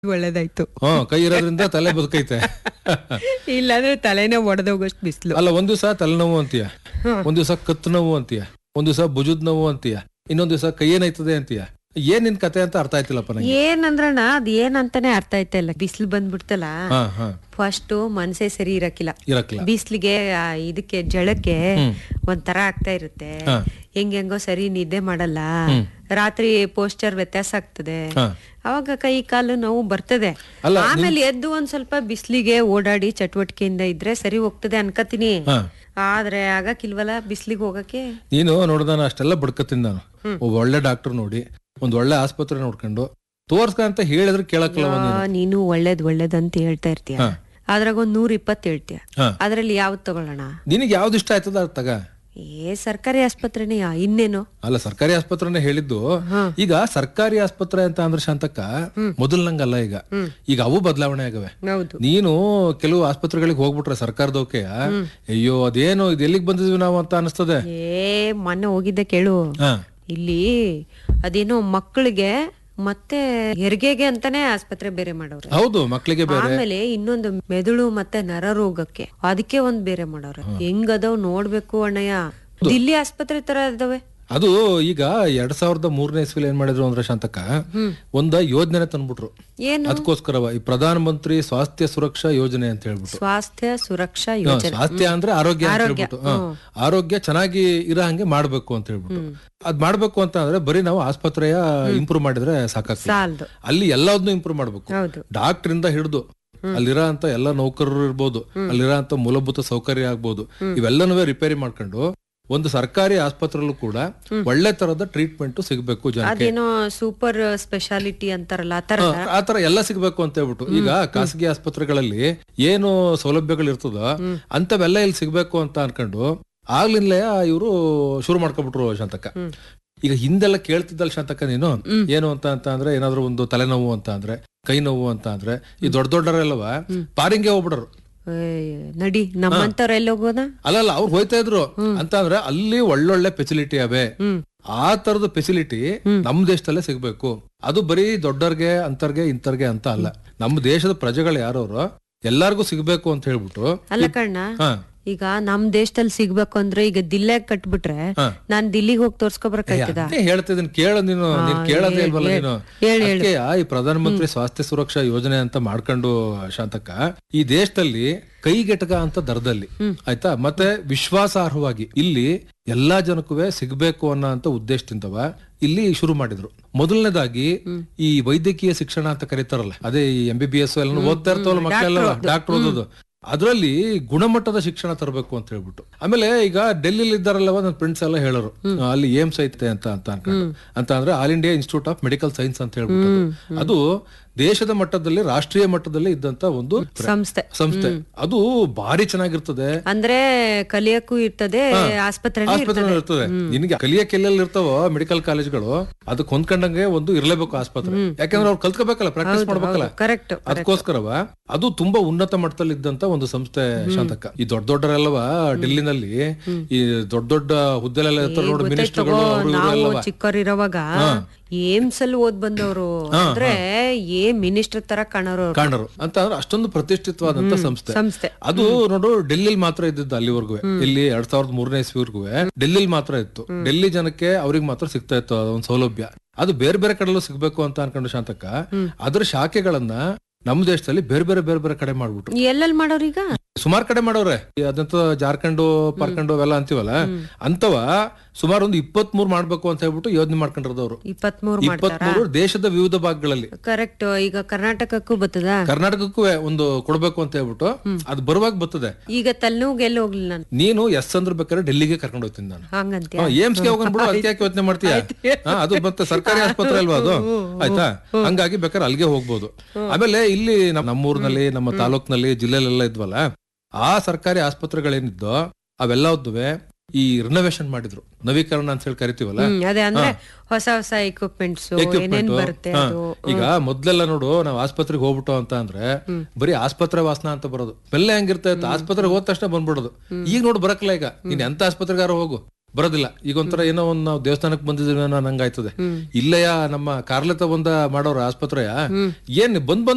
ಒಳ್ಳೇದಾಯ್ತು ಹ್ಮ್ ಕೈ ಇರೋದ್ರಿಂದ ತಲೆ ಬದುಕೈತೆ ಇಲ್ಲಾಂದ್ರೆ ತಲೆನೇ ಒಡೆದೋಗಷ್ಟು ಬಿಸಿಲು ಅಲ್ಲ ಒಂದ್ ದಿವಸ ತಲೆನೋವು ಅಂತೀಯ ಒಂದ್ ದಿವಸ ಕತ್ತು ನೋವು ಅಂತೀಯ ಒಂದ್ ದಿವಸ ಭುಜದ ನೋವು ಅಂತೀಯ ಇನ್ನೊಂದ್ ದಿವಸ ಕೈ ಏನಾಯ್ತದೆ ಅಂತೀಯ ಏನ್ ನಿನ್ ಕತೆ ಅಂತ ಅರ್ಥ ಆಯ್ತಿಲ್ಲಪ್ಪ ನಂಗೆ ಏನಂದ್ರಣ ಅದ್ ಏನಂತಾನೆ ಅರ್ಥ ಆಯ್ತಾ ಇಲ್ಲ ಬಿಸಿಲು ಬಂದ್ಬಿಡ್ತಲ್ಲ ಹಾ ಹಾ ಫಸ್ಟ್ ಮನ್ಸೇ ಸರಿ ಇರಕ್ಕಿಲ್ಲ ಇರಕ್ಕಿಲ್ಲ ಬಿಸ್ಲಿಗೆ ಆ, ಇದಕ್ಕೆ ಜಳಕ್ಕೆ ಒಂಥರ ಆಗ್ತಾ ಇರುತ್ತೆ ಹಾ. ಹೆಂಗ್ ಹೆಂಗೋ ಸರಿ ನಿದ್ದೆ ಮಾಡಲ್ಲ ರಾತ್ರಿ ಪೋಸ್ಟರ್ ವ್ಯತ್ಯಾಸ ಆಗ್ತದೆ ಹಾ. ಅವಾಗ ಕೈ ಕಾಲು ನೋವು ಬರ್ತದೆ ಅಲ್ಲ, ಆಮೇಲೆ ಎದ್ದು ಒಂದ್ ಸ್ವಲ್ಪ ಬಿಸ್ಲಿಗೆ ಓಡಾಡಿ ಚಟುವಟಿಕೆಯಿಂದ ಇದ್ರೆ ಸರಿ ಹೋಗ್ತದೆ ಅನ್ಕತೀನಿ ಹಾ. ಆದ್ರೆ ಆಗಕ್ಕಿಲ್ವಲ್ಲ ಬಿಸ್ಲಿಗೆ ಹೋಗಕ್ಕೆ ನೀನು ನೋಡ್ದ ನಾನು ಅಷ್ಟೆಲ್ಲ ಬಡ್ಕತ್ತೀನಿ ನಾನು ಒಬ್ಬ ಒಳ್ಳೆ ಡಾಕ್ಟರ್ ನೋಡಿ ಒಂದ್ ಒಳ್ಳೆ ಆಸ್ಪತ್ರೆ ನೋಡ್ಕೊಂಡು ತೋರ್ಸ್ಕ ಅಂತ ಹೇಳಿದ್ರೆ ಕೇಳಕ್ಕಲ್ಲ ಆ, ನೀನು ಒಳ್ಳೇದ್ ಒಳ್ಳೇದ್ ಅಂತ ಹೇಳ್ತಾ ಇರ್ತೀಯ ಅದ್ರಾಗ ಒಂದ್ ನೂರ್ ಇಪ್ಪತ್ ಹೇಳ್ತೀಯ ಹಾ. ಅದ್ರಲ್ಲಿ ಯಾವ್ದ್ ತಗೊಳ್ಳೋಣ ನಿನಗೆ ಯಾವ್ದು ಇಷ್ಟ ಆಯ್ತದ ಅದ್ ತಗ ಏ ಸರ್ಕಾರಿ ಆಸ್ಪತ್ರೆನೇ ಯಾ- ಇನ್ನೇನು ಅಲ್ಲ ಸರ್ಕಾರಿ ಆಸ್ಪತ್ರೆನೇ ಹೇಳಿದ್ದು ಈಗ ಸರ್ಕಾರಿ ಆಸ್ಪತ್ರೆ ಅಂತ ಅಂದ್ರೆ ಶಾಂತಕ್ಕ ಮೊದಲ್ನಂಗಲ್ಲ ಈಗ ಈಗ ಅವು ಬದಲಾವಣೆ ಆಗವೆ ಹೌದು ನೀನು ಕೆಲವು ಆಸ್ಪತ್ರೆಗಳಿಗೆ ಹೋಗ್ಬಿಟ್ರೆ ಸರ್ಕಾರದವಕ್ಕೆ ಅಯ್ಯೋ ಅದೇನು ಇದು ಎಲ್ಲಿಗೆ ಬಂದಿದ್ವಿ ನಾವು ಅಂತ ಅನಿಸ್ತದೆ ಏ ಮೊನ್ನೆ ಹೋಗಿದ್ದೆ ಕೇಳು ಹಾ ಇಲ್ಲಿ ಅದೇನೋ ಮಕ್ಕಳಿಗೆ ಮತ್ತೆ ಹೆರಿಗೆಗೆ ಅಂತಾನೆ ಆಸ್ಪತ್ರೆ ಬೇರೆ ಮಾಡವ್ರೆ ಹೌದು ಮಕ್ಳಿಗೆ ಬೇರೆ ಆಮೇಲೆ ಇನ್ನೊಂದು ಮೆದುಳು ಮತ್ತೆ ನರರೋಗಕ್ಕೆ ಅದಕ್ಕೆ ಒಂದ್ ಬೇರೆ ಮಾಡವ್ರೆ ಹೆಂಗದವ್ ನೋಡ್ಬೇಕು ಅಣ್ಣಯ್ಯ ದಿಲ್ಲಿ ಆಸ್ಪತ್ರೆ ತರ ಇದಾವೆ ಅದು ಈಗ ಎರಡ್ ಸಾವಿರದ ಮೂರನೇ ಇಸ್ವಿಲಿ ಏನ್ ಮಾಡಿದ್ರು ಅಂದ್ರೆ ಶಾಂತಕ್ಕ ಒಂದ ಯೋಜನೆ ತಂದ್ಬಿಟ್ರು ಏನು ಅದಕ್ಕೋಸ್ಕರವ ಈ ಪ್ರಧಾನ ಮಂತ್ರಿ ಸ್ವಾಸ್ಥ್ಯ ಸುರಕ್ಷಾ ಯೋಜನೆ ಅಂತ ಹೇಳ್ಬಿಟ್ಟು ಸ್ವಾಸ್ಥ್ಯ ಸುರಕ್ಷಾ ಹಾ, ಯೋಜನೆ ಸ್ವಾಸ್ಥ್ಯ ಅಂದ್ರೆ ಆರೋಗ್ಯ ಅಂತ ಹೇಳ್ಬಿಟ್ಟು ಹಾ. ಆರೋಗ್ಯ ಚೆನ್ನಾಗಿ ಇರೋ ಹಂಗೆ ಮಾಡ್ಬೇಕು ಅಂತ ಹೇಳ್ಬಿಟ್ಟು ಅದ್ ಮಾಡ್ಬೇಕು ಅಂತ ಅಂದ್ರೆ ಬರೀ ನಾವು ಆಸ್ಪತ್ರೆಯ ಇಂಪ್ರೂವ್ ಮಾಡಿದ್ರೆ ಸಾಕಾಗ್ತದೆ ಸಾಲ್ದು ಅಲ್ಲಿ ಎಲ್ಲದನ್ನು ಇಂಪ್ರೂವ್ ಮಾಡ್ಬೇಕು ಹೌದು ಡಾಕ್ಟರ್ ಇಂದ ಹಿಡಿದು ಅಲ್ಲಿರೋ ಅಂತ ಎಲ್ಲ ನೌಕರರು ಇರ್ಬೋದು ಅಲ್ಲಿರೋ ಅಂತ ಮೂಲಭೂತ ಸೌಕರ್ಯ ಆಗ್ಬೋದು ಇವೆಲ್ಲನೂ ರಿಪೇರಿ ಮಾಡ್ಕೊಂಡು ಒಂದು ಸರ್ಕಾರಿ ಆಸ್ಪತ್ರೆಲ್ಲೂ ಕೂಡ ಒಳ್ಳೆ ತರದ ಟ್ರೀಟ್ಮೆಂಟ್ ಸಿಗ್ಬೇಕು ಜನಕ್ಕೆ ಅದೇನೋ ಸೂಪರ್ ಸ್ಪೆಷಾಲಿಟಿ ಅಂತಾರಲ್ಲ ಆ ತರ ಆ ತರ ಎಲ್ಲ ಸಿಗ್ಬೇಕು ಅಂತ ಹೇಳ್ಬಿಟ್ಟು ಈಗ ಖಾಸಗಿ ಆಸ್ಪತ್ರೆಗಳಲ್ಲಿ ಏನು ಸೌಲಭ್ಯಗಳು ಇರ್ತದೋ ಅಂತವೆಲ್ಲ ಇಲ್ಲಿ ಸಿಗ್ಬೇಕು ಅಂತ ಅನ್ಕೊಂಡು ಆಗ್ಲಿಂದಲೇ ಇವರು ಶುರು ಮಾಡ್ಕೊಬಿಟ್ರು ಶಾಂತಕ್ಕ ಈಗ ಹಿಂದೆಲ್ಲ ಕೇಳ್ತಿದ್ದಲ್ಲ ಶಾಂತಕ್ಕ ನೀನು ಏನು ಅಂತ ಅಂತ ಅಂದ್ರೆ ಏನಾದ್ರು ಒಂದು ತಲೆನೋವು ಅಂತ ಅಂದ್ರೆ ಕೈ ನೋವು ಅಂತ ಅಂದ್ರೆ ಈ ದೊಡ್ಡ ದೊಡ್ಡರೆಲ್ಲವ ಪಾರಿಂಗೆ ಹೋಗ್ಬಿಡರು ಏಯ್, ನಡಿ ನಮ್ಮಂತವ್ರ ಎಲ್ಲಿ ಹೋಗೋದ ಅಲ್ಲಲ್ಲ ಅವ್ರು ಹೋಯ್ತಾ ಇದ್ರು ಅಂತ ಅಂದ್ರೆ ಅಲ್ಲಿ ಒಳ್ಳೊಳ್ಳೆ ಫೆಸಿಲಿಟಿ ಅವೆ ಆ ತರದ ಫೆಸಿಲಿಟಿ ನಮ್ ದೇಶದಲ್ಲೇ ಸಿಗ್ಬೇಕು ಅದು ಬರೀ ದೊಡ್ಡರ್ಗೆ ಅಂತರ್ಗೆ ಇಂತರ್ಗೆ ಅಂತ ಅಲ್ಲ ನಮ್ಮ ದೇಶದ ಪ್ರಜೆಗಳು ಯಾರವ್ರು ಎಲ್ಲಾರ್ಗೂ ಸಿಗ್ಬೇಕು ಅಂತ ಹೇಳ್ಬಿಟ್ಟು ಅಲ್ಲ ಕಣ್ಣ ಹಾ ಈಗ ನಮ್ ದೇಶದಲ್ಲಿ ಸಿಗ್ಬೇಕು ಅಂದ್ರೆ ಈಗ ದಿಲ್ಲಾಗ ಕಟ್ಬಿಟ್ರೆ ಹಾ. ನಾನ್ ದಿಲ್ಲಿಗೆ ಹೋಗಿ ತೋರ್ಸ್ಕೊಬರ್ಕಾಯ್ತದ ಅದೇ ಹೇಳ್ತಿದ್ದೀನಿ ಕೇಳು ನೀನು ನೀನ್ ಕೇಳೋದೇ ಇಲ್ವಲ್ಲ ನೀನು ಹೇಳು, ಅದಕ್ಕೆ ಈ ಪ್ರಧಾನ ಮಂತ್ರಿ ಸ್ವಾಸ್ಥ್ಯ ಸುರಕ್ಷಾ ಯೋಜನೆ ಅಂತ ಮಾಡ್ಕೊಂಡು ಶಾಂತಕ್ಕ ಈ ದೇಶದಲ್ಲಿ ಕೈಗೆಟಕ ಅಂತ ದರದಲ್ಲಿ ಆಯ್ತಾ ಮತ್ತೆ ವಿಶ್ವಾಸಾರ್ಹವಾಗಿ ಇಲ್ಲಿ ಎಲ್ಲಾ ಜನಕ್ಕೂ ಸಿಗ್ಬೇಕು ಅನ್ನೋ ಅಂತ ಉದ್ದೇಶದಿಂದವ ಇಲ್ಲಿ ಶುರು ಮಾಡಿದ್ರು ಮೊದಲನೇದಾಗಿ ಈ ವೈದ್ಯಕೀಯ ಶಿಕ್ಷಣ ಅಂತ ಕರೀತಾರಲ್ಲ ಅದೇ ಈ ಎಂ ಬಿ ಬಿ ಎಸ್ ಎಲ್ಲ ಓದ್ತಾ ಇರ್ತಾವಲ್ಲ ಮಕ್ಕಳೆಲ್ಲ ಡಾಕ್ಟರ್ ಓದೋದು ಅದರಲ್ಲಿ ಗುಣಮಟ್ಟದ ಶಿಕ್ಷಣ ತರಬೇಕು ಅಂತ ಹೇಳ್ಬಿಟ್ಟು ಆಮೇಲೆ ಈಗ ಡೆಲ್ಲಿಲಿ ಇದ್ದಾರಲ್ಲವ ನನ್ನ ಫ್ರೆಂಡ್ಸ್ ಎಲ್ಲ ಹೇಳೋರು ಅಲ್ಲಿ ಏಮ್ಸ್ ಐತೆ ಅಂತ ಅಂತ ಅನ್ಕೊಂಡು ಅಂತ ಅಂದ್ರೆ all India institute of medical science ಅಂತ ಹೇಳ್ಬಿಟ್ಟು ಅದು. ಅದು ದೇಶದ ಮಟ್ಟದಲ್ಲಿ ರಾಷ್ಟ್ರೀಯ ಮಟ್ಟದಲ್ಲಿ ಇದ್ದಂತ ಒಂದು ಸಂಸ್ಥೆ ಸಂಸ್ಥೆ ಅದು ಭಾರಿ ಚೆನ್ನಾಗಿರ್ತದೆ ಅಂದ್ರೆ ಕಲಿಯಕ್ಕೂ ಇರ್ತದೆ ಆಸ್ಪತ್ರೆ ಆಸ್ಪತ್ರೆ ಇರ್ತದೆ ನಿನಗೆ ಕಲಿಯಕ್ಕೆ ಎಲ್ಲೆಲ್ಲಿ ಇರ್ತಾವೋ ಮೆಡಿಕಲ್ ಕಾಲೇಜ್ಗಳು ಅದಕ್ಕೆ ಹೊಂದ್ಕೊಂಡಂಗೆ ಒಂದು ಇರ್ಲೇಬೇಕು ಆಸ್ಪತ್ರೆ ಯಾಕಂದ್ರೆ ಅವ್ರು ಕಲ್ತ್ಕೋಬೇಕಲ್ಲ ಪ್ರಾಕ್ಟೀಸ್ ಮಾಡ್ಬೇಕಲ್ಲ ಕರೆಕ್ಟ್ ಅದಕ್ಕೋಸ್ಕರವ ಅದು ತುಂಬಾ ಉನ್ನತ ಮಟ್ಟದಲ್ಲಿ ಇದ್ದಂತ ಒಂದು ಸಂಸ್ಥೆ ಶಾಂತಕ್ಕ ಈ ದೊಡ್ಡ ದೊಡ್ಡರೆಲ್ಲವ ಡೆಲ್ಲಿನಲ್ಲಿ ಈ ದೊಡ್ಡ ದೊಡ್ಡ ಹುದ್ದೆಲೆಲ್ಲ ಇರ್ತಾರೆ ನೋಡಿ ಮಿನಿಸ್ಟರ್ಗಳು ಅವರು ಇವರು ನಾವು ಎಲ್ಲವ ಚಿಕ್ಕವರಿರೋವಾಗ ಏಮ್ಸ್ ಅಲ್ಲಿ ಓದ್ ಬಂದವರು ಅಂದ್ರೆ ಏ ಮಿನಿಸ್ಟರ್ ತರ ಕಾಣೋರು ಅವ್ರು. ಕಾಣರು ಅಂತ ಅಂದ್ರೆ ಅಷ್ಟೊಂದು ಪ್ರತಿಷ್ಠಿತವಾದಂತ ಸಂಸ್ಥೆ ಸಂಸ್ಥೆ ಅದು ನೋಡು ಡೆಲ್ಲಿಲಿ ಮಾತ್ರ ಇದ್ದಿದ್ದು ಅಲ್ಲಿವರೆಗೂ ಇಲ್ಲಿ ಎರಡ್ ಸಾವಿರದ ಮೂರನೇ ಇಸ್ವಿವರೆಗೂ ಡೆಲ್ಲಿಲಿ ಮಾತ್ರ ಇತ್ತು ಡೆಲ್ಲಿ ಜನಕ್ಕೆ ಅವ್ರಿಗೆ ಮಾತ್ರ ಸಿಗ್ತಾ ಇತ್ತು ಒಂದು ಸೌಲಭ್ಯ ಅದು ಬೇರೆ ಬೇರೆ ಕಡೆಲ್ಲೂ ಸಿಗ್ಬೇಕು ಅಂತ ಅನ್ಕೊಂಡು ಶಾಂತಕ್ಕ ಅದ್ರ ಶಾಖೆಗಳನ್ನ ನಮ್ಮ ದೇಶದಲ್ಲಿ ಬೇರೆ ಬೇರೆ ಬೇರೆ ಬೇರೆ ಕಡೆ ಮಾಡ್ಬಿಟ್ರು ಎಲ್ಲೆಲ್ಲಿ ಮಾಡೋರೀಗ ಸುಮಾರು ಕಡೆ ಮಾಡವ್ರೆ ಈ ಅದಂತ ಜಾರ್ಖಂಡ್ ಪಾರ್ಖಂಡ್ ಅವೆಲ್ಲ ಅಂತೀವಲ್ಲ ಅಂತವ ಸುಮಾರು ಒಂದು ಇಪ್ಪತ್ತ್ ಮೂರ್ ಮಾಡ್ಬೇಕು ಅಂತ ಹೇಳ್ಬಿಟ್ಟು ಯೋಜನೆ ಮಾಡ್ಕೊಂಡಿರೋದವ್ರು ಇಪ್ಪತ್ಮೂರು ಇಪ್ಪತ್ತ್ ಮೂರು ದೇಶದ ವಿವಿಧ ಭಾಗಗಳಲ್ಲಿ ಕರೆಕ್ಟ್ ಈಗ ಕರ್ನಾಟಕಕ್ಕೂ ಬರ್ತದ ಕರ್ನಾಟಕಕ್ಕೂ ಒಂದು ಕೊಡ್ಬೇಕು ಅಂತ ಹೇಳ್ಬಿಟ್ಟು ಅದು ಬರುವಾಗ ಬರ್ತದೆ ಈಗ ತಲೆನೋವು ಎಲ್ಲಿ ಹೋಗ್ಲಿಲ್ಲ ನಾನು ನೀನು ಎಸ್ ಅಂದ್ರ ಬೇಕಾದ್ರೆ ಡೆಲ್ಲಿಗೆ ಕರ್ಕೊಂಡು ಹೋಗ್ತೀನಿ ನಾನು ಹಂಗಂತ್ಯ ಏಮ್ಸ್ಗೆ ಹೋಗೋಣ ಅದಕ್ಕೆ ಯಾಕೆ ಯೋಚನೆ ಮಾಡ್ತೀಯ ಹಾ, ಅದು ಮತ್ತೆ ಸರ್ಕಾರಿ ಆಸ್ಪತ್ರೆ ಅಲ್ವಾ ಅದು ಆಯ್ತಾ ಹಂಗಾಗಿ ಬೇಕಾದ್ರೆ ಅಲ್ಲಿಗೆ ಹೋಗ್ಬೋದು ಆಮೇಲೆ ಇಲ್ಲಿ ನಮ್- ನಮ್ಮೂರ್ನಲ್ಲಿ ನಮ್ಮ ತಾಲೂಕ್ನಲ್ಲಿ ಜಿಲ್ಲೆಲೆಲ್ಲ ಇದ್ವಲ್ಲ ಆ ಸರ್ಕಾರಿ ಆಸ್ಪತ್ರೆಗಳೇನಿದ್ದೋ ಅವೆಲ್ಲವದ್ದುವೆ ಈ ರಿನೋವೇಷನ್ ಮಾಡಿದ್ರು ನವೀಕರಣ ಅಂತ ಹೇಳಿ ಕರಿತೀವಲ್ಲ ಹ್ಮ್ ಅದೇ ಅಂದ್ರೆ ಹೊಸ ಹೊಸ ಎಕ್ವಿಪ್ಮೆಂಟ್ಸ್ ಏನೇನ್ Equipment. ಬರುತ್ತೆ ಹಾ. ಅದು ಈಗ ಮೊದ್ಲೆಲ್ಲ ನೋಡು ನಾವ್ ಆಸ್ಪತ್ರೆಗೆ ಹೋಗ್ಬಿಟ್ಟು ಅಂತ ಅಂದ್ರೆ ಬರೀ ಆಸ್ಪತ್ರೆ ವಾಸನ ಅಂತ ಬರೋದು ಬೆಲ್ಲ ಹೆಂಗಿರ್ತಾ ಇತ್ತು ಆಸ್ಪತ್ರೆಗೆ ಹೋದ ತಕ್ಷಣ ಬಂದ್ಬಿಡೋದು ಈಗ ನೋಡು ಬರಕ್ಲ ಈಗ ನೀನ್ ಎಂತ ಆಸ್ಪತ್ರೆಗಾರ ಹೋಗು ಬರೋದಿಲ್ಲ ಈಗ ಒಂಥರ ಏನೋ ಒಂದ್ ನಾವು ದೇವಸ್ಥಾನಕ್ಕೆ ಬಂದಿದ್ದೀವಿ ಅನ್ನೋ ನಂಗಾಯ್ತದೆ ಇಲ್ಲಯ್ಯ ನಮ್ಮ ಕಾರ್ಲತ ಬಂದ ಮಾಡೋರ ಆಸ್ಪತ್ರೆಯ ಏನ್ ಬಂದ್ ಬಂದ್